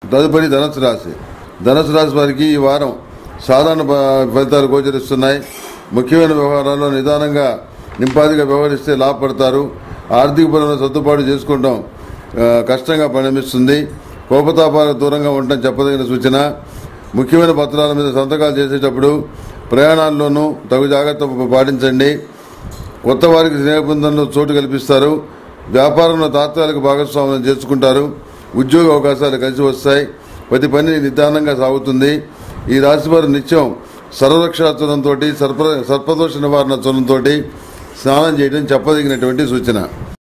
తదుపరి ధనుసు రాశి ధనుసు రాశి వారికి ఈ వారం సాధారణ ఫ- ఫలితాలు గోచరిస్తున్నాయి ముఖ్యమైన వ్యవహారాల్లో నిదానంగా నింపాదిగా వ్యవహరిస్తే లాభపడతారు ఆర్థిక పరమైన సర్దుబాటు చేసుకోవడం ఆ, కష్టంగా పరిణమిస్తుంది కోపతాపాలకు దూరంగా ఉండటం చెప్పదగిన సూచన ముఖ్యమైన పత్రాల మీద సంతకాలు చేసేటప్పుడు ప్రయాణాల్లోనూ తగు జాగ్రత్త పాటించండి కొత్త వారికి స్నేహబృందంలో చోటు కల్పిస్తారు వ్యాపారంలో తాత్కాలిక భాగస్వామ్యం చేసుకుంటారు ఉద్యోగ అవకాశాలు కలిసి వస్తాయి ప్రతి పని నిదానంగా సాగుతుంది ఈ రాశి వారు నిత్యం సర్వరక్షా చూడంతో సర్ప సర్పదోష నివారణ చూడంతో స్నానం చేయడం చెప్పదగినటువంటి సూచన